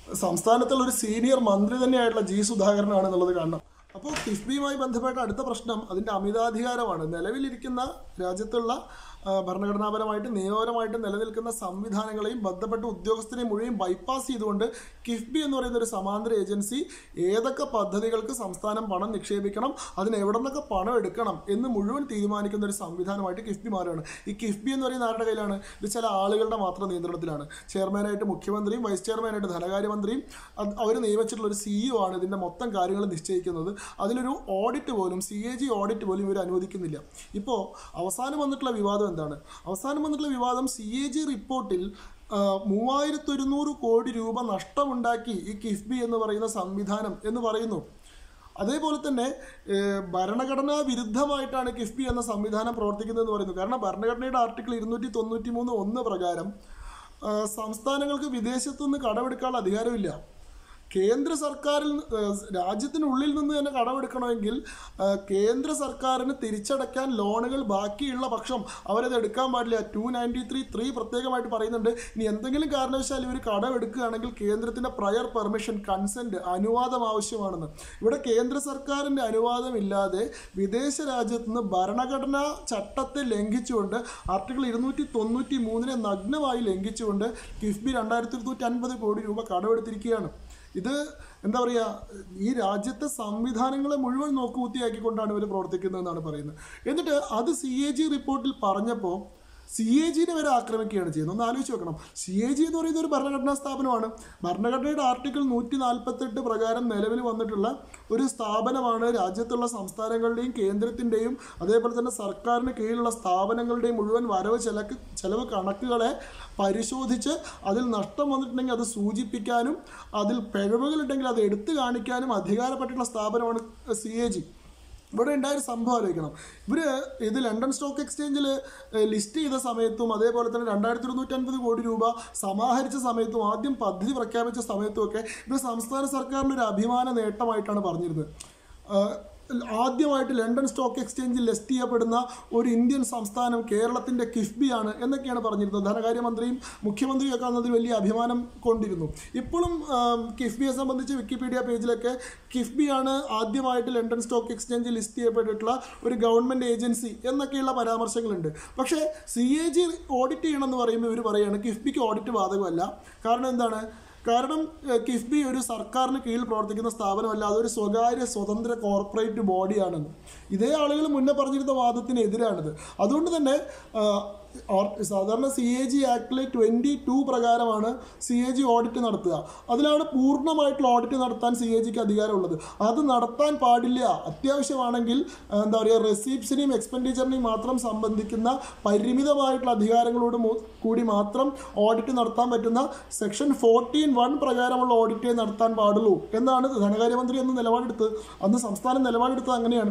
സംസ്ഥാനത്തുള്ള ഒരു സീനിയർ മന്ത്രി തന്നെയായിട്ടുള്ള ജി സുധാകരനാണ് എന്നുള്ളത് കാണണം അപ്പോൾ കിഫ്ബിയുമായി ബന്ധപ്പെട്ട അടുത്ത പ്രശ്നം അതിൻ്റെ അമിതാധികാരമാണ് നിലവിലിരിക്കുന്ന രാജ്യത്തുള്ള ആ, ഭരണഘടനാപരമായിട്ട് നിയമപരമായിട്ട് നിലനിൽക്കുന്ന സംവിധാനങ്ങളെയും ബന്ധപ്പെട്ട ഉദ്യോഗസ്ഥരെയും മുഴുവൻ ബൈപ്പാസ് ചെയ്തുകൊണ്ട് കിഫ്ബി എന്ന് പറയുന്ന ഒരു സമാന്തര ഏജൻസി ഏതൊക്കെ പദ്ധതികൾക്ക് സംസ്ഥാനം പണം നിക്ഷേപിക്കണം അതിന് എവിടെ നിന്നൊക്കെ പണം എടുക്കണം എന്ന് മുഴുവൻ തീരുമാനിക്കുന്ന ഒരു സംവിധാനമായിട്ട് കിഫ്ബി മാറുകയാണ് ഈ കിഫ്ബി എന്ന് പറയുന്ന ആരുടെ കയ്യിലാണ് ഇത് ചില ആളുകളുടെ മാത്രം നിയന്ത്രണത്തിലാണ് ചെയർമാനായിട്ട് മുഖ്യമന്ത്രിയും വൈസ് ചെയർമാനായിട്ട് ധനകാര്യമന്ത്രിയും അവർ നിയമിച്ചിട്ടുള്ള ഒരു സിഇഒ ആണ് ഇതിൻ്റെ മൊത്തം കാര്യങ്ങൾ നിശ്ചയിക്കുന്നത് അതിലൊരു ഓഡിറ്റ് പോലും സി എ ജി ഓഡിറ്റ് പോലും ഇവർ അനുവദിക്കുന്നില്ല ഇപ്പോൾ അവസാനം വന്നിട്ടുള്ള വിവാദം എന്താണ് അവസാനം വന്നിട്ടുള്ള വിവാദം സി എ ജി റിപ്പോർട്ടിൽ മൂവായിരത്തി ഒരുന്നൂറ് കോടി രൂപ നഷ്ടമുണ്ടാക്കി ഈ കിഫ്ബി എന്ന് പറയുന്ന സംവിധാനം എന്ന് പറയുന്നു അതേപോലെ തന്നെ ഏഹ്, ഭരണഘടനാ വിരുദ്ധമായിട്ടാണ് കിഫ്ബി എന്ന സംവിധാനം പ്രവർത്തിക്കുന്നതെന്ന് പറയുന്നു കാരണം ഭരണഘടനയുടെ ആർട്ടിക്കിൾ ഇരുന്നൂറ്റി തൊണ്ണൂറ്റി മൂന്ന് ഒന്ന് പ്രകാരം ആ, സംസ്ഥാനങ്ങൾക്ക് വിദേശത്തു നിന്ന് കടമെടുക്കാനുള്ള അധികാരമില്ല കേന്ദ്ര സർക്കാരിൽ നി- ഏഹ്, രാജ്യത്തിനുള്ളിൽ നിന്ന് തന്നെ കടമെടുക്കണമെങ്കിൽ ആ, കേന്ദ്ര സർക്കാരിന് തിരിച്ചടയ്ക്കാൻ ലോണുകൾ ബാക്കിയുള്ള പക്ഷം അവരത് എടുക്കാൻ പാടില്ല ടു നയൻറ്റി ത്രീ ത്രീ പ്രത്യേകമായിട്ട് പറയുന്നുണ്ട് ഇനി എന്തെങ്കിലും കാരണവശാൽ ഇവർ കടമെടുക്കുകയാണെങ്കിൽ കേന്ദ്രത്തിൻ്റെ പ്രയർ പെർമിഷൻ കൺസെൻറ്റ് അനുവാദം ആവശ്യമാണെന്ന് ഇവിടെ കേന്ദ്ര സർക്കാരിൻ്റെ അനുവാദമില്ലാതെ വിദേശ രാജ്യത്ത് നിന്ന് ഭരണഘടനാ ചട്ടത്തെ ലംഘിച്ചുകൊണ്ട് ആർട്ടിക്കിൾ ഇരുന്നൂറ്റി തൊണ്ണൂറ്റി മൂന്നിനെ നഗ്നമായി ലംഘിച്ചുകൊണ്ട് കിഫ്ബി രണ്ടായിരത്തി ഇരുന്നൂറ്റി അൻപത് കോടി രൂപ കടമെടുത്തിരിക്കുകയാണ് ഇത് എന്താ പറയുക ഈ രാജ്യത്തെ സംവിധാനങ്ങളെ മുഴുവൻ നോക്കുകുത്തിയാക്കിക്കൊണ്ടാണ് ഇവർ പ്രവർത്തിക്കുന്നതെന്നാണ് പറയുന്നത് എന്നിട്ട് അത് സി എ ജി റിപ്പോർട്ടിൽ പറഞ്ഞപ്പോൾ സി എ ജിനെ വരെ ആക്രമിക്കുകയാണ് ചെയ്യുന്നത് ഒന്ന് ആലോചിച്ച് നോക്കണം സി എ ജി എന്ന് പറയുന്നത് ഒരു ഭരണഘടനാ സ്ഥാപനമാണ് ഭരണഘടനയുടെ ആർട്ടിക്കിൾ നൂറ്റി നാൽപ്പത്തെട്ട് പ്രകാരം നിലവിൽ വന്നിട്ടുള്ള ഒരു സ്ഥാപനമാണ് രാജ്യത്തുള്ള സംസ്ഥാനങ്ങളുടെയും കേന്ദ്രത്തിൻ്റെയും അതേപോലെ തന്നെ സർക്കാരിന് കീഴിലുള്ള സ്ഥാപനങ്ങളുടെയും മുഴുവൻ വരവ് ചെലക്ക് ചെലവ് കണക്കുകളെ പരിശോധിച്ച് അതിൽ നഷ്ടം വന്നിട്ടുണ്ടെങ്കിൽ അത് സൂചിപ്പിക്കാനും അതിൽ പിഴവുകളുണ്ടെങ്കിൽ അത് എടുത്തു കാണിക്കാനും അധികാരപ്പെട്ടിട്ടുള്ള സ്ഥാപനമാണ് സി എ ജി ഇവിടെ ഉണ്ടായ ഒരു സംഭവം ആലോചിക്കണം ഇവർ ഇത് ലണ്ടൻ സ്റ്റോക്ക് എക്സ്ചേഞ്ചിൽ ലിസ്റ്റ് ചെയ്ത സമയത്തും അതേപോലെ തന്നെ രണ്ടായിരത്തി ഇരുന്നൂറ്റൻപത് കോടി രൂപ സമാഹരിച്ച സമയത്തും ആദ്യം പദ്ധതി പ്രഖ്യാപിച്ച സമയത്തും ഒക്കെ ഇത് സംസ്ഥാന സർക്കാരിൻ്റെ ഒരു അഭിമാന നേട്ടമായിട്ടാണ് പറഞ്ഞിരുന്നത് ആഹ് ആദ്യമായിട്ട് ലണ്ടൻ സ്റ്റോക്ക് എക്സ്ചേഞ്ചിൽ ലിസ്റ്റ് ചെയ്യപ്പെടുന്ന ഒരു ഇന്ത്യൻ സംസ്ഥാനം കേരളത്തിൻ്റെ കിഫ്ബിയാണ് എന്നൊക്കെയാണ് പറഞ്ഞിരുന്നത് ധനകാര്യമന്ത്രിയും മുഖ്യമന്ത്രിയും ഒക്കെ അന്നതിൽ വലിയ അഭിമാനം കൊണ്ടിരുന്നു ഇപ്പോഴും ആം, കിഫ്ബിയെ സംബന്ധിച്ച് വിക്കിപീഡിയ പേജിലൊക്കെ കിഫ്ബിയാണ് ആദ്യമായിട്ട് ലണ്ടൻ സ്റ്റോക്ക് എക്സ്ചേഞ്ചിൽ ലിസ്റ്റ് ചെയ്യപ്പെട്ടിട്ടുള്ള ഒരു ഗവൺമെൻറ് ഏജൻസി എന്നൊക്കെയുള്ള പരാമർശങ്ങളുണ്ട് പക്ഷേ സി എ ജി ഓഡിറ്റ് ചെയ്യണമെന്ന് പറയുമ്പോൾ ഇവർ പറയുകയാണ് കിഫ്ബിക്ക് ഓഡിറ്റ് ബാധകമല്ല കാരണം എന്താണ് കാരണം ഏഹ്, കിഫ്ബി ഒരു സർക്കാരിന് കീഴിൽ പ്രവർത്തിക്കുന്ന സ്ഥാപനമല്ല അതൊരു സ്വകാര്യ സ്വതന്ത്ര കോർപ്പറേറ്റ് ബോഡിയാണെന്ന് ഇതേ ആളുകൾ മുന്നേ പറഞ്ഞിരുന്ന വാദത്തിന് എതിരാണിത് അതുകൊണ്ട് തന്നെ ആഹ്, ഓർ- സാധാരണ സി എ ജി ആക്ടിലെ ട്വൻറ്റി ടു പ്രകാരമാണ് സി എ ജി ഓഡിറ്റ് നടത്തുക അതിലാണ് പൂർണ്ണമായിട്ടുള്ള ഓഡിറ്റ് നടത്താൻ സി എ ജിക്ക് അധികാരമുള്ളത് അത് നടത്താൻ പാടില്ല അത്യാവശ്യമാണെങ്കിൽ ആഹ്, എന്താ പറയുക റെസീപ്സിനെയും എക്സ്പെൻഡിച്ചറിനെയും മാത്രം സംബന്ധിക്കുന്ന പരിമിതമായിട്ടുള്ള അധികാരങ്ങളോട് മു- കൂടി മാത്രം ഓഡിറ്റ് നടത്താൻ പറ്റുന്ന സെക്ഷൻ ഫോർട്ടീൻ വൺ പ്രകാരമുള്ള ഓഡിറ്റേ നടത്താൻ പാടുള്ളൂ എന്നാണ് ധനകാര്യമന്ത്രി അന്ന് നിലപാടെടുത്തത് അന്ന് സംസ്ഥാനം നിലപാടെടുത്തത് അങ്ങനെയാണ്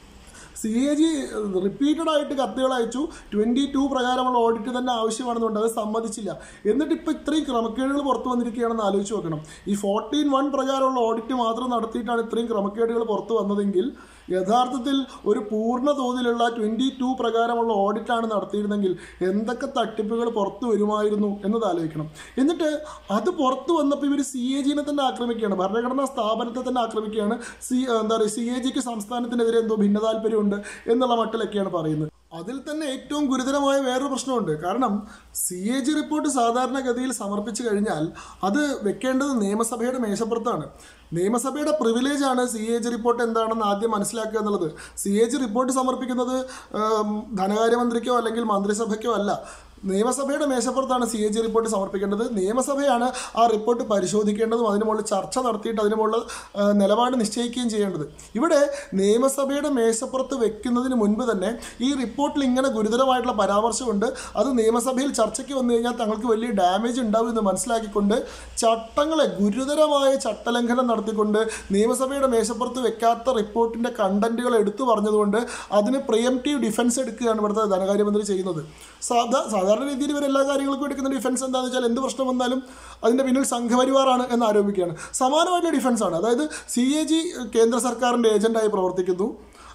സി എ ജി റിപ്പീറ്റഡ് ആയിട്ട് കത്തുകൾ അയച്ചു ട്വൻറ്റി ടു പ്രകാരമുള്ള ഓഡിറ്റ് തന്നെ ആവശ്യമാണെന്നുണ്ട് അത് സമ്മതിച്ചില്ല എന്നിട്ട് ഇപ്പോൾ ഇത്രയും ക്രമക്കേടുകൾ പുറത്തു വന്നിരിക്കുകയാണെന്ന് ആലോചിച്ച് നോക്കണം ഈ ഫോർട്ടീൻ വൺ പ്രകാരമുള്ള ഓഡിറ്റ് മാത്രം നടത്തിയിട്ടാണ് ഇത്രയും ക്രമക്കേടുകൾ പുറത്തു വന്നതെങ്കിൽ യഥാർത്ഥത്തിൽ ഒരു പൂർണ്ണ തോതിലുള്ള ട്വൻറ്റി ടു പ്രകാരമുള്ള ഓഡിറ്റാണ് നടത്തിയിരുന്നെങ്കിൽ എന്തൊക്കെ തട്ടിപ്പുകൾ പുറത്തു വരുമായിരുന്നു എന്നത് ആലോചിക്കണം എന്നിട്ട് അത് പുറത്തു വന്നപ്പോൾ ഇവർ സി എ ജിനെ തന്നെ ആക്രമിക്കുകയാണ് ഭരണഘടനാ സ്ഥാപനത്തെ തന്നെ ആക്രമിക്കുകയാണ് സി എന്താ പറയുക സി എ ജിക്ക് സംസ്ഥാനത്തിനെതിരെ എന്തോ ഭിന്നതാല്പര്യമുണ്ട് എന്നുള്ള മട്ടിലൊക്കെയാണ് പറയുന്നത് അതിൽ തന്നെ ഏറ്റവും ഗുരുതരമായ വേറൊരു പ്രശ്നമുണ്ട് കാരണം സി എ ജി റിപ്പോർട്ട് സാധാരണഗതിയിൽ സമർപ്പിച്ചു കഴിഞ്ഞാൽ അത് വെക്കേണ്ടത് നിയമസഭയുടെ മേശപ്പുറത്താണ് നിയമസഭയുടെ പ്രിവിലേജ് ആണ് സി എ ജി റിപ്പോർട്ട് എന്താണെന്ന് ആദ്യം മനസ്സിലാക്കുക എന്നുള്ളത് സി എ ജി റിപ്പോർട്ട് സമർപ്പിക്കുന്നത് ഉം, ധനകാര്യമന്ത്രിക്കോ അല്ലെങ്കിൽ മന്ത്രിസഭയ്ക്കോ അല്ല നിയമസഭയുടെ മേശപ്പുറത്താണ് സി എ ജി റിപ്പോർട്ട് സമർപ്പിക്കേണ്ടത് നിയമസഭയാണ് ആ റിപ്പോർട്ട് പരിശോധിക്കേണ്ടതും അതിന് മുകളിൽ ചർച്ച നടത്തിയിട്ട് അതിന് മുകളിൽ ആ, നിലപാട് നിശ്ചയിക്കുകയും ചെയ്യേണ്ടത് ഇവിടെ നിയമസഭയുടെ മേശപ്പുറത്ത് വെക്കുന്നതിന് മുൻപ് തന്നെ ഈ റിപ്പോർട്ടിൽ ഇങ്ങനെ ഗുരുതരമായിട്ടുള്ള പരാമർശമുണ്ട് അത് നിയമസഭയിൽ ചർച്ചയ്ക്ക് വന്നു കഴിഞ്ഞാൽ തങ്ങൾക്ക് വലിയ ഡാമേജ് ഉണ്ടാവും എന്ന് മനസ്സിലാക്കിക്കൊണ്ട് ചട്ടങ്ങളെ ഗുരുതരമായ ചട്ടലംഘനം നടത്തിക്കൊണ്ട് നിയമസഭയുടെ മേശപ്പുറത്ത് വെക്കാത്ത റിപ്പോർട്ടിൻ്റെ കണ്ടന്റുകൾ എടുത്തു പറഞ്ഞതുകൊണ്ട് അതിന് പ്രിയംറ്റീവ് ഡിഫൻസ് എടുക്കുകയാണ് ഇവിടുത്തെ ധനകാര്യമന്ത്രി ചെയ്യുന്നത് സാധാ സാധാരണ രീതിയിൽ ഇവർ എല്ലാ കാര്യങ്ങൾക്കും എടുക്കുന്ന ഡിഫൻസ് എന്താണെന്ന് വെച്ചാൽ എന്ത് പ്രശ്നം വന്നാലും അതിൻ്റെ പിന്നിൽ സംഘപരിവാറാണ് എന്ന് ആരോപിക്കുകയാണ് സമാനമായിട്ടുള്ള ഡിഫൻസാണ് അതായത് സി എ ജി കേന്ദ്ര സർക്കാരിൻ്റെ ഏജൻ്റായി പ്രവർത്തിക്കുന്നു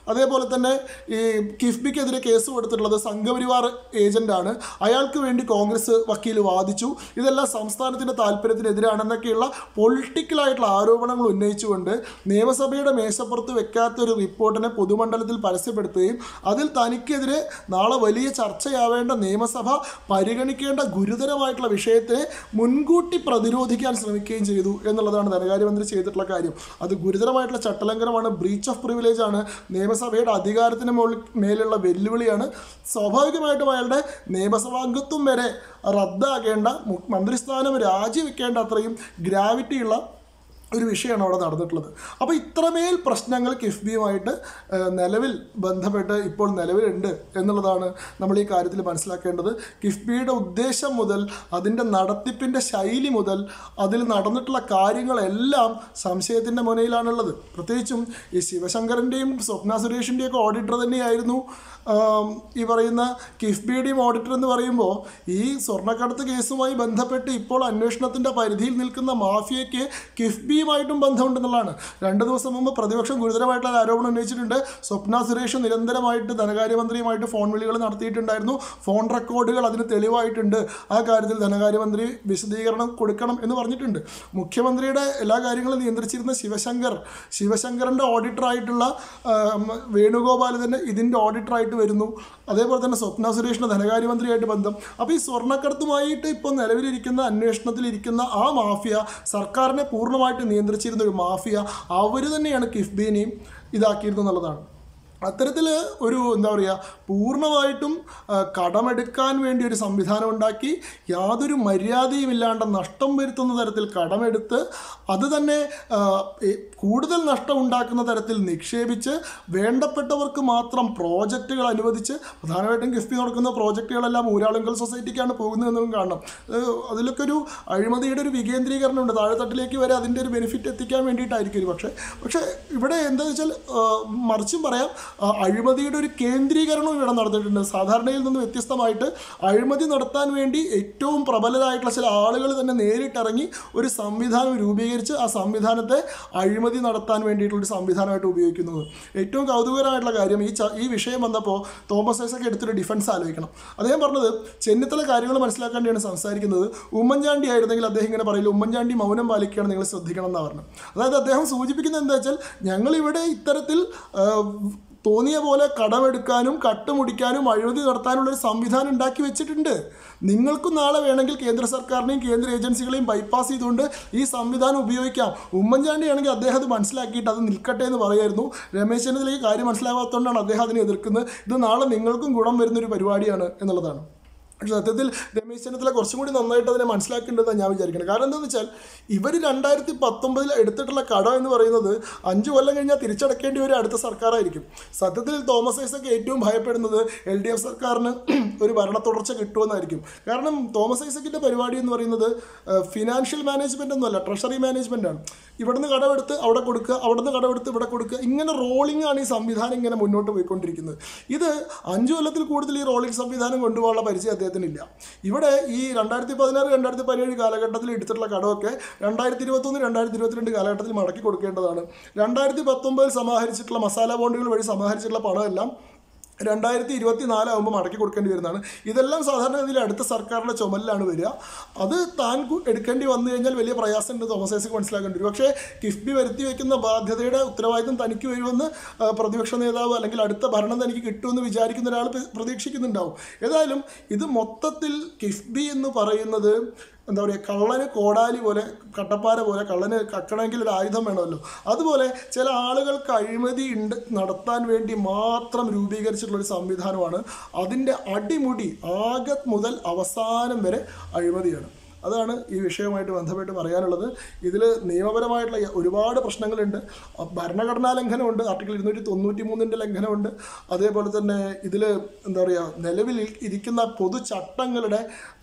അതേപോലെ തന്നെ ഈ കിഫ്ബിക്കെതിരെ കേസ് കൊടുത്തിട്ടുള്ളത് സംഘപരിവാർ ഏജന്റാണ് അയാൾക്ക് വേണ്ടി കോൺഗ്രസ് വക്കീൽ വാദിച്ചു ഇതെല്ലാം സംസ്ഥാനത്തിന്റെ താല്പര്യത്തിനെതിരാണെന്നൊക്കെയുള്ള പൊളിറ്റിക്കലായിട്ടുള്ള ആരോപണങ്ങൾ ഉന്നയിച്ചുകൊണ്ട് നിയമസഭയുടെ മേശപ്പുറത്ത് വെക്കാത്ത ഒരു റിപ്പോർട്ടിനെ പൊതുമണ്ഡലത്തിൽ പരസ്യപ്പെടുത്തുകയും അതിൽ തനിക്കെതിരെ നാളെ വലിയ ചർച്ചയാവേണ്ട നിയമസഭ പരിഗണിക്കേണ്ട ഗുരുതരമായിട്ടുള്ള വിഷയത്തെ മുൻകൂട്ടി പ്രതിരോധിക്കാൻ ശ്രമിക്കുകയും ചെയ്തു എന്നുള്ളതാണ് ധനകാര്യമന്ത്രി ചെയ്തിട്ടുള്ള കാര്യം അത് ഗുരുതരമായിട്ടുള്ള ചട്ടലംഘനമാണ് ബ്രീച്ച് ഓഫ് പ്രിവിലേജ് ആണ് നിയമസഭയുടെ അധികാരത്തിന് മുകളിൽ മേലുള്ള വെല്ലുവിളിയാണ് സ്വാഭാവികമായിട്ടും അയാളുടെ നിയമസഭാംഗത്വം വരെ റദ്ദാക്കേണ്ട മു- മന്ത്രിസ്ഥാനം രാജിവെക്കേണ്ട അത്രയും ഗ്രാവിറ്റിയുള്ള ഒരു വിഷയമാണ് അവിടെ നടന്നിട്ടുള്ളത് അപ്പോൾ ഇത്രമേൽ പ്രശ്നങ്ങൾ കിഫ്ബിയുമായിട്ട് ഏഹ്, നിലവിൽ ബന്ധപ്പെട്ട് ഇപ്പോൾ നിലവിലുണ്ട് എന്നുള്ളതാണ് നമ്മൾ ഈ കാര്യത്തിൽ മനസ്സിലാക്കേണ്ടത് കിഫ്ബിയുടെ ഉദ്ദേശം മുതൽ അതിൻ്റെ നടത്തിപ്പിൻ്റെ ശൈലി മുതൽ അതിൽ നടന്നിട്ടുള്ള കാര്യങ്ങളെല്ലാം സംശയത്തിൻ്റെ മുനയിലാണുള്ളത് പ്രത്യേകിച്ചും ഈ ശിവശങ്കരൻ്റെയും സ്വപ്ന സുരേഷിൻ്റെയും ഒക്കെ ഓഡിറ്റർ തന്നെയായിരുന്നു ആം, ഈ പറയുന്ന കിഫ്ബിയുടെയും ഓഡിറ്റർ എന്ന് പറയുമ്പോൾ ഈ സ്വർണ്ണക്കടത്ത് കേസുമായി ബന്ധപ്പെട്ട് ഇപ്പോൾ അന്വേഷണത്തിൻ്റെ പരിധിയിൽ നിൽക്കുന്ന മാഫിയയ്ക്ക് കിഫ്ബിയുമായിട്ടും ബന്ധമുണ്ടെന്നുള്ളതാണ് രണ്ട് ദിവസം മുമ്പ് പ്രതിപക്ഷം ഗുരുതരമായിട്ടുള്ള ആരോപണം ഉന്നയിച്ചിട്ടുണ്ട് സ്വപ്ന സുരേഷ് നിരന്തരമായിട്ട് ധനകാര്യമന്ത്രിയുമായിട്ട് ഫോൺ വിളികൾ നടത്തിയിട്ടുണ്ടായിരുന്നു ഫോൺ റെക്കോർഡുകൾ അതിന് തെളിവായിട്ടുണ്ട് ആ കാര്യത്തിൽ ധനകാര്യമന്ത്രി വിശദീകരണം കൊടുക്കണം എന്ന് പറഞ്ഞിട്ടുണ്ട് മുഖ്യമന്ത്രിയുടെ എല്ലാ കാര്യങ്ങളും നിയന്ത്രിച്ചിരുന്ന ശിവശങ്കർ ശിവശങ്കറിൻ്റെ ഓഡിറ്ററായിട്ടുള്ള ആം, വേണുഗോപാൽ തന്നെ ഇതിൻ്റെ ഓഡിറ്ററായിട്ട് വരുന്നു അതേപോലെ തന്നെ സ്വപ്ന സുരേഷിൻ്റെ ധനകാര്യമന്ത്രിയായിട്ട് ബന്ധം അപ്പോൾ ഈ സ്വർണ്ണക്കടത്തുമായിട്ട് ഇപ്പോൾ നിലവിലിരിക്കുന്ന അന്വേഷണത്തിലിരിക്കുന്ന ആ മാഫിയ സർക്കാരിനെ പൂർണ്ണമായിട്ട് നിയന്ത്രിച്ചിരുന്ന ഒരു മാഫിയ അവർ തന്നെയാണ് കിഫ്ബിനെയും ഇതാക്കിയിരുന്നു എന്നുള്ളതാണ് അത്തരത്തിൽ ഒരു എന്താ പറയുക പൂർണ്ണമായിട്ടും ആ, കടമെടുക്കാൻ വേണ്ടി ഒരു സംവിധാനം ഉണ്ടാക്കി യാതൊരു മര്യാദയും ഇല്ലാണ്ട് നഷ്ടം വരുത്തുന്ന തരത്തിൽ കടമെടുത്ത് അത് തന്നെ ആ, ഈ കൂടുതൽ നഷ്ടം ഉണ്ടാക്കുന്ന തരത്തിൽ നിക്ഷേപിച്ച് വേണ്ടപ്പെട്ടവർക്ക് മാത്രം പ്രോജക്റ്റുകൾ അനുവദിച്ച് പ്രധാനമായിട്ടും കിഫ്ബി നടക്കുന്ന പ്രോജക്റ്റുകളെല്ലാം ഊരാളുങ്കൽ സൊസൈറ്റിക്കാണ് പോകുന്നതെന്നും കാണണം ഏഹ് അതിലൊക്കെ ഒരു അഴിമതിയുടെ ഒരു വികേന്ദ്രീകരണമുണ്ട് താഴെത്തട്ടിലേക്ക് വരെ അതിൻ്റെ ഒരു ബെനിഫിറ്റ് എത്തിക്കാൻ വേണ്ടിയിട്ടായിരിക്കും ഒരു പക്ഷേ പക്ഷേ ഇവിടെ എന്താ വെച്ചാൽ ആഹ് മറിച്ചും പറയാം ആഹ് അഴിമതിയുടെ ഒരു കേന്ദ്രീകരണവും ഇവിടെ നടന്നിട്ടുണ്ട് സാധാരണയിൽ നിന്ന് വ്യത്യസ്തമായിട്ട് അഴിമതി നടത്താൻ വേണ്ടി ഏറ്റവും പ്രബലരായിട്ടുള്ള ചില ആളുകൾ തന്നെ നേരിട്ടിറങ്ങി ഒരു സംവിധാനം രൂപീകരിച്ച് ആ സംവിധാനത്തെ അഴിമതി നടത്താൻ വേണ്ടിയിട്ടുള്ള ഒരു സംവിധാനമായിട്ട് ഉപയോഗിക്കുന്നത് ഏറ്റവും കൗതുകരമായിട്ടുള്ള കാര്യം ഈ ച- ഈ വിഷയം വന്നപ്പോൾ തോമസ് ഐസക്ക് എടുത്തൊരു ഡിഫൻസ് ആലോചിക്കണം അദ്ദേഹം പറഞ്ഞത് ചെന്നിത്തല കാര്യങ്ങൾ മനസ്സിലാക്കാൻ വേണ്ടിയാണ് സംസാരിക്കുന്നത് ഉമ്മൻചാണ്ടി ആയിരുന്നെങ്കിൽ അദ്ദേഹം ഇങ്ങനെ പറയില്ല ഉമ്മൻചാണ്ടി മൗനം പാലിക്കുകയാണ് നിങ്ങൾ ശ്രദ്ധിക്കണം എന്നാണ് പറഞ്ഞത് അതായത് അദ്ദേഹം സൂചിപ്പിക്കുന്നത് എന്താ വെച്ചാൽ ഞങ്ങളിവിടെ ഇത്തരത്തിൽ ആ, തോന്നിയ പോലെ കടമെടുക്കാനും കട്ടുമുടിക്കാനും അഴിമതി നടത്താനുള്ള ഒരു സംവിധാനം ഉണ്ടാക്കി വെച്ചിട്ടുണ്ട് നിങ്ങൾക്കും നാളെ വേണമെങ്കിൽ കേന്ദ്ര സർക്കാരിനെയും കേന്ദ്ര ഏജൻസികളെയും ബൈപ്പാസ് ചെയ്തുകൊണ്ട് ഈ സംവിധാനം ഉപയോഗിക്കാം ഉമ്മൻചാണ്ടി ആണെങ്കിൽ അദ്ദേഹം അത് മനസ്സിലാക്കിയിട്ട് അത് നിൽക്കട്ടെ എന്ന് പറയായിരുന്നു രമേശ് ചെന്നിത്തലയ്ക്ക് കാര്യം മനസ്സിലാകാത്തതുകൊണ്ടാണ് അദ്ദേഹം അതിനെ എതിർക്കുന്നത് ഇത് നാളെ നിങ്ങൾക്കും ഗുണം വരുന്നൊരു പരിപാടിയാണ് എന്നുള്ളതാണ് പക്ഷെ സത്യത്തിൽ രമേശ് ചെന്നിത്തല കുറച്ചും കൂടി നന്നായിട്ട് അതിനെ മനസ്സിലാക്കേണ്ടതെന്ന് ഞാൻ വിചാരിക്കുന്നത് കാരണം എന്താണെന്ന് വെച്ചാൽ ഇവർ രണ്ടായിരത്തി പത്തൊമ്പതിൽ എടുത്തിട്ടുള്ള കടം എന്ന് പറയുന്നത് അഞ്ച് കൊല്ലം കഴിഞ്ഞാൽ തിരിച്ചടക്കേണ്ടി വരും അടുത്ത സർക്കാരായിരിക്കും സത്യത്തിൽ തോമസ് ഐസക്ക് ഏറ്റവും ഭയപ്പെടുന്നത് എൽ ഡി എഫ് സർക്കാരിന് ഒരു ഭരണ തുടർച്ച കിട്ടുമെന്നായിരിക്കും കാരണം തോമസ് ഐസക്കിൻ്റെ പരിപാടി എന്ന് പറയുന്നത് ഫിനാൻഷ്യൽ മാനേജ്മെൻ്റ് ഒന്നുമല്ല ട്രഷറി മാനേജ്മെൻ്റ് ആണ് ഇവിടുന്ന് കടമെടുത്ത് അവിടെ കൊടുക്കുക അവിടുന്ന് കടമെടുത്ത് ഇവിടെ കൊടുക്കുക ഇങ്ങനെ റോളിംഗ് ആണ് ഈ സംവിധാനം ഇങ്ങനെ മുന്നോട്ട് പോയിക്കൊണ്ടിരിക്കുന്നത് ഇത് അഞ്ചു കൊല്ലത്തിൽ കൂടുതൽ ഈ റോളിംഗ് സംവിധാനം കൊണ്ടുപോകാനുള്ള പരിചയം അദ്ദേഹത്തിനില്ല ഇവിടെ ഈ രണ്ടായിരത്തി പതിനാറ് രണ്ടായിരത്തി പതിനേഴ് കാലഘട്ടത്തിൽ എടുത്തിട്ടുള്ള കടമൊക്കെ രണ്ടായിരത്തി ഇരുപത്തൊന്ന് രണ്ടായിരത്തി ഇരുപത്തിരണ്ട് കാലഘട്ടത്തിൽ മടക്കി കൊടുക്കേണ്ടതാണ് രണ്ടായിരത്തി പത്തൊമ്പതിൽ സമാഹരിച്ചിട്ടുള്ള മസാല ബോണ്ടുകൾ വഴി സമാഹരിച്ചിട്ടുള്ള പണമെല്ലാം രണ്ടായിരത്തി ഇരുപത്തി നാലാകുമ്പോൾ മടക്കി കൊടുക്കേണ്ടി വരുന്നതാണ് ഇതെല്ലാം സാധാരണഗതിയിൽ അടുത്ത സർക്കാരിൻ്റെ ചുമലിലാണ് വരിക അത് താൻ കു- എടുക്കേണ്ടി വന്നു കഴിഞ്ഞാൽ വലിയ പ്രയാസമുണ്ട് തോമസ് ഐസക്ക് മനസ്സിലാക്കേണ്ടി വരും പക്ഷേ കിഫ്ബി വരുത്തി വയ്ക്കുന്ന ബാധ്യതയുടെ ഉത്തരവാദിത്തം തനിക്ക് വരുമെന്ന് ആ, പ്രതിപക്ഷ നേതാവ് അല്ലെങ്കിൽ അടുത്ത ഭരണം തനിക്ക് കിട്ടുമെന്ന് വിചാരിക്കുന്ന ഒരാൾ പ്ര- പ്രതീക്ഷിക്കുന്നുണ്ടാവും ഏതായാലും ഇത് മൊത്തത്തിൽ കിഫ്ബി എന്ന് പറയുന്നത് എന്താ പറയുക കള്ളന് കോടാലി പോലെ കട്ടപ്പാര പോലെ കള്ളന് കക്കണമെങ്കിൽ ഒരു ആയുധം വേണമല്ലോ അതുപോലെ ചില ആളുകൾക്ക് അഴിമതി ഉണ്ട് നടത്താൻ വേണ്ടി മാത്രം രൂപീകരിച്ചിട്ടുള്ള ഒരു സംവിധാനമാണ് അതിൻ്റെ അടിമുടി ആകെ മുതൽ അവസാനം വരെ അഴിമതിയാണ് അതാണ് ഈ വിഷയവുമായിട്ട് ബന്ധപ്പെട്ട് പറയാനുള്ളത് ഇതിൽ നിയമപരമായിട്ടുള്ള ഒരുപാട് പ്രശ്നങ്ങളുണ്ട് അഹ് ഭരണഘടനാ ലംഘനമുണ്ട് ആർട്ടിക്കിൾ ഇരുന്നൂറ്റി തൊണ്ണൂറ്റി മൂന്നിൻ്റെ ലംഘനമുണ്ട് അതേപോലെ തന്നെ ഇതിൽ എന്താ പറയുക നിലവിൽ ഇരിക്കുന്ന പൊതു ചട്ടങ്ങളുടെ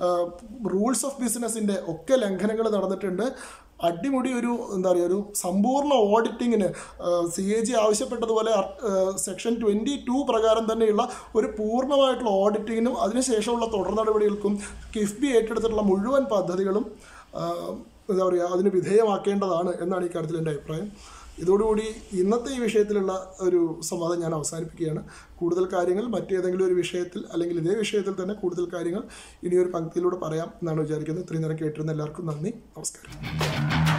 റൂൾസ് ഓഫ് ബിസിനസ്സിൻ്റെ ഒക്കെ ലംഘനങ്ങൾ നടന്നിട്ടുണ്ട് അടിമുടി ഒരു എന്താ പറയുക ഒരു സമ്പൂർണ്ണ ഓഡിറ്റിങ്ങിന് സി എ ജി ആവശ്യപ്പെട്ടതുപോലെ സെക്ഷൻ ട്വൻറ്റി ടു പ്രകാരം തന്നെയുള്ള ഒരു പൂർണ്ണമായിട്ടുള്ള ഓഡിറ്റിങ്ങിനും അതിനുശേഷമുള്ള തുടർ നടപടികൾക്കും കിഫ്ബി ഏറ്റെടുത്തിട്ടുള്ള മുഴുവൻ പദ്ധതികളും ആ, എന്താ പറയുക അതിന് വിധേയമാക്കേണ്ടതാണ് എന്നാണ് ഈ കാര്യത്തിൽ എൻ്റെ അഭിപ്രായം ഇതോടുകൂടി ഇന്നത്തെ ഈ വിഷയത്തിലുള്ള ഒരു സംവാദം ഞാൻ അവസാനിപ്പിക്കുകയാണ് കൂടുതൽ കാര്യങ്ങൾ മറ്റേതെങ്കിലും ഒരു വിഷയത്തിൽ അല്ലെങ്കിൽ ഇതേ വിഷയത്തിൽ തന്നെ കൂടുതൽ കാര്യങ്ങൾ ഇനിയൊരു പങ്ക്തിയിലൂടെ പറയാം എന്നാണ് വിചാരിക്കുന്നത് ഇത്രയും നേരം കേട്ടിരുന്ന എല്ലാവർക്കും നന്ദി നമസ്കാരം